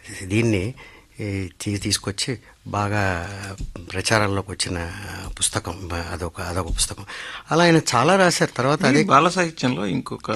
దీన్ని ఈ తీ- తీసుకొచ్చి బాగా ప్రచారంలోకి వచ్చిన పుస్తకం బ- అదొక అదొక పుస్తకం అలా ఆయన చాలా రాశారు తర్వాత ఈ అదే బాల సాహిత్యంలో ఇంకొక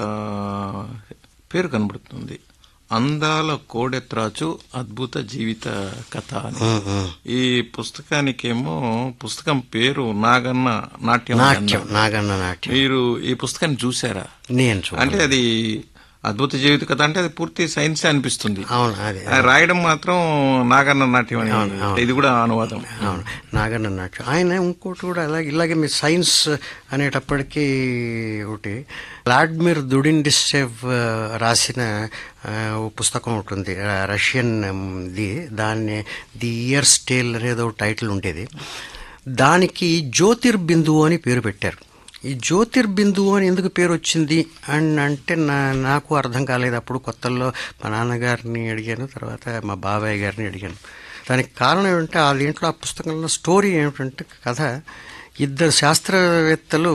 పేరు కనబడుతుంది అందాల కోడెత్రాచు అద్భుత జీవిత కథ అని ఉమ్, ఉమ్. ఈ పుస్తకానికేమో పుస్తకం పేరు నాగన్న నాట్యం నాట్యం అన్నారు. నాగన్న నాట్యం మీరు ఈ పుస్తకాన్ని చూసారా నేను చూ అంటే అది అద్భుత జీవిత కథ అంటే అది పూర్తి సైన్స్ అనిపిస్తుంది అవును అదే ఆ రాయడం మాత్రం నాగన్న నాట్యం అని ఇది కూడా అనువాదం అవును నాగన్న నాట్యం ఆయన ఇంకోటి కూడా అలాగే ఇలాగే మీ సైన్స్ అనేటప్పటికీ ఒకటి వ్లాడ్మిర్ దుడిన్డిస్సేవ్ రాసిన ఆ, ఓ పుస్తకం ఉంటుంది ఆ, రష్యన్ ఉమ్, ది దాన్ని ది ఇయర్స్ టేల్ అనేది ఒక టైటిల్ ఉండేది దానికి జ్యోతిర్బిందువు అని పేరు పెట్టారు ఈ జ్యోతిర్బిందువు అని ఎందుకు పేరు వచ్చింది అని అంటే నా నాకు అర్థం కాలేదు అప్పుడు కొత్తల్లో మా నాన్నగారిని అడిగాను తర్వాత మా బాబాయ్ గారిని అడిగాను దానికి కారణం ఏమంటే ఆ దీంట్లో ఆ పుస్తకంలో స్టోరీ ఏమిటంటే కథ ఇద్దరు శాస్త్రవేత్తలు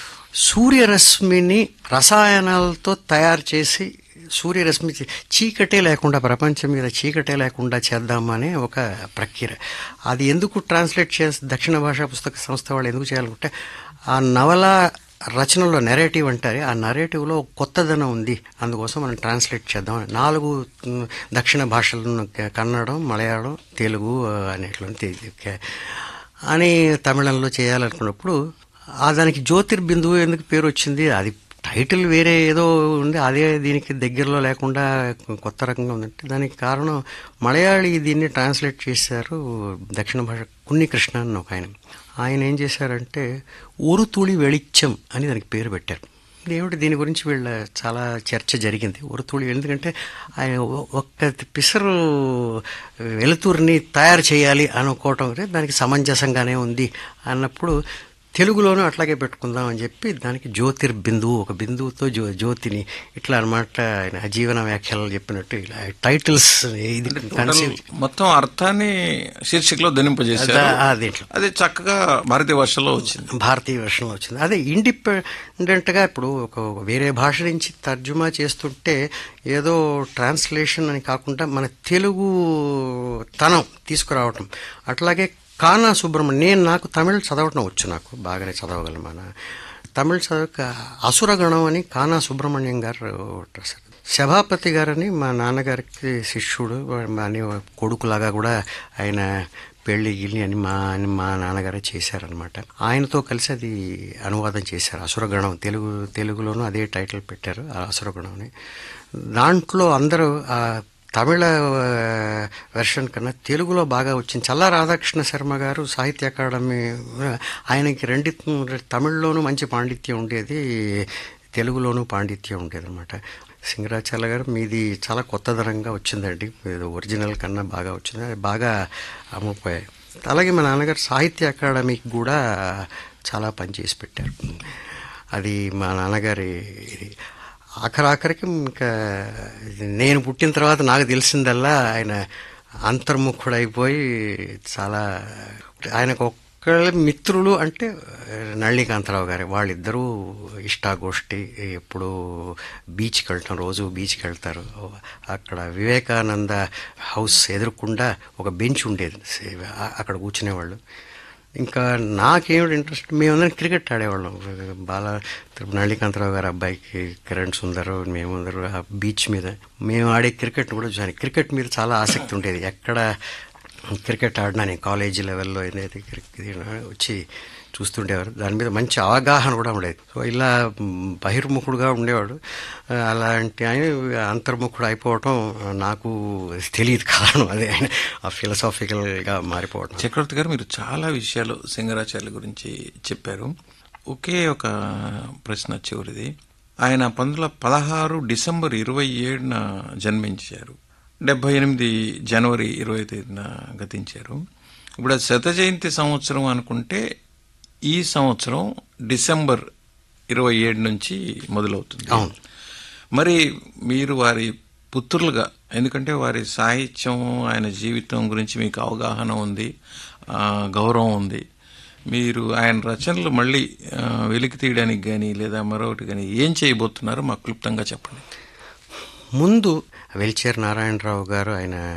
సూర్యరశ్మిని రసాయనాలతో తయారు చేసి సూర్యరశ్మి చీ- చీకటే లేకుండా ప్రపంచం మీద చీకటే లేకుండా చేద్దామనే ఒక ప్రక్రియ అది ఎందుకు ట్రాన్స్లేట్ చేసి దక్షిణ భాషా పుస్తక సంస్థ వాళ్ళు ఎందుకు చేయాలనుకుంటే ఆ నవల రచనలో నెరేటివ్ అంటారు ఆ నెరేటివ్లో కొత్తదనం ఉంది అందుకోసం మనం ట్రాన్స్లేట్ చేద్దాం నాలుగు మ్, దక్షిణ భాషలను క- కన్నడం మలయాళం తెలుగు ఆ, అనేటువంటి క- అని తమిళంలో చేయాలనుకున్నప్పుడు ఆ దానికి జ్యోతిర్బిందువు ఎందుకు పేరు వచ్చింది అది టైటిల్ వేరే ఏదో ఉంది అదే దీనికి దగ్గరలో లేకుండా కొత్త రకంగా ఉందంటే దానికి కారణం మలయాళీ దీన్ని ట్రాన్స్లేట్ చేశారు దక్షిణ భాష కున్ని కృష్ణ అని ఒక ఆయన ఆయన ఏం చేశారంటే ఒరు తుళి వెళిచ్చం అని దానికి పేరు పెట్టారు ఏమిటి దీని గురించి వీళ్ళ చాలా చర్చ జరిగింది ఒరుతుళి ఎందుకంటే ఆయన ఒ- ఒక్క పిసరు వెలుతురుని తయారు చేయాలి అనుకోవటం అంటే దానికి సమంజసంగానే ఉంది అన్నప్పుడు తెలుగులోనూ అట్లాగే పెట్టుకుందాం అని చెప్పి దానికి జ్యోతిర్బిందువు ఒక బిందువుతో జ్యో జ్యోతిని ఇట్లా అనమాట ఆయన జీవన వ్యాఖ్యలు చెప్పినట్టు ఇలా టైటిల్స్ ఇది కన్సీవ్ మొత్తం అర్థాన్ని శీర్షికలో ధనింపజేశారు ఆ దీంట్లో అది చక్కగా భారతీయ భాషలో వచ్చింది భారతీయ వర్షన్లో వచ్చింది అదే ఇండిపెండెంట్గా ఇప్పుడు ఒక ఒక వేరే భాష నుంచి తర్జుమా చేస్తుంటే ఏదో ట్రాన్స్లేషన్ అని కాకుండా మన తెలుగు తనం తీసుకురావటం అట్లాగే కానా సుబ్రహ్మణ్యం నేను నాకు తమిళ్ చదవటం వచ్చు నాకు బాగానే చదవగలను మన తమిళ్ చదవక అసురగణం అని కానా సుబ్రహ్మణ్యం గారు రాశారు సభాపతి గారని మా నాన్నగారికి శిష్యుడు మా అని కొడుకులాగా కూడా ఆయన పెళ్లి గిల్లి అని మా అని మా నాన్నగారే చేశారనమాట ఆయనతో కలిసి అది అనువాదం చేశారు అసురగణం తెలుగు తెలుగులోనూ అదే టైటిల్ పెట్టారు ఆ అసురగణం అని దాంట్లో అందరూ ఆ తమిళ వెర్షన్ కన్నా తెలుగులో బాగా వచ్చింది చల్లా రాధాకృష్ణ శర్మ గారు సాహిత్య అకాడమీ ఆయనకి రెండి తమిళ్లోనూ మంచి పాండిత్యం ఉండేది తెలుగులోనూ పాండిత్యం ఉండేది అనమాట సింగరాచార్య గారు మీది చాలా కొత్తదనంగా వచ్చిందండి ఇది ఒరిజినల్ కన్నా బాగా వచ్చింది అది బాగా అమ్ముపోయాయి అలాగే మా నాన్నగారు సాహిత్య అకాడమీకి కూడా చాలా పనిచేసి పెట్టారు అది మా నాన్నగారి ఇది ఆఖరాఖరికి ఇంకా నేను పుట్టిన తర్వాత నాకు తెలిసిందల్లా ఆయన అంతర్ముఖుడైపోయి చాలా ఆయనకు ఒక్కళ్ళ మిత్రులు అంటే నళికాంతరావు గారు వాళ్ళిద్దరూ ఇష్టాగోష్ఠి ఎప్పుడు బీచ్కి వెళ్ళటం రోజు బీచ్కి వెళ్తారు అక్కడ వివేకానంద హౌస్ ఎదురుకుండా ఒక బెంచ్ ఉండేది అక్కడ కూర్చునేవాళ్ళు ఇంకా నాకేమిటి ఇంట్రెస్ట్ మేమందరం క్రికెట్ ఆడేవాళ్ళం బాల నళికాంతరావు గారు అబ్బాయికి కిరణ్ సుందర్ మేమందరూ ఆ బీచ్ మీద మేము ఆడే క్రికెట్ కూడా చూసాను క్రికెట్ మీద చాలా ఆసక్తి ఉండేది ఎక్కడ క్రికెట్ ఆడినా నేను కాలేజీ లెవెల్లో ఏదైతే క్రికెట్ వచ్చి చూస్తుండేవారు దాని మీద మంచి అవగాహన కూడా ఉండేది సో ఇలా బహిర్ముఖుడుగా ఉండేవాడు అలాంటి ఆయన అంతర్ముఖుడు అయిపోవటం నాకు తెలియదు కారణం అదే ఆయన ఆ ఫిలసాఫికల్గా మారిపోవటం చక్రవర్తి గారు మీరు చాలా విషయాలు సింగరాచార్యుల గురించి చెప్పారు ఒకే ఒక ప్రశ్న చివరిది ఆయన పంతొమ్మిది పదహారు డిసెంబర్ ఇరవై ఏడున జన్మించారు డెబ్బై ఎనిమిది జనవరి ఇరవై తేదీన గతించారు ఇప్పుడు అది శత జయంతి సంవత్సరం అనుకుంటే ఈ సంవత్సరం డిసెంబర్ ఇరవై ఏడు నుంచి మొదలవుతుంది అవును. మరి మీరు వారి పుత్రులుగా ఎందుకంటే వారి సాహిత్యం ఆయన జీవితం గురించి మీకు అవగాహన ఉంది ఆ, గౌరవం ఉంది మీరు ఆయన రచనలు మళ్ళీ ఆ, వెలికి తీయడానికి కానీ లేదా మరొకటి కానీ ఏం చేయబోతున్నారో మాకు క్లుప్తంగా చెప్పండి ముందు వెల్చేర్ నారాయణరావు గారు ఆయన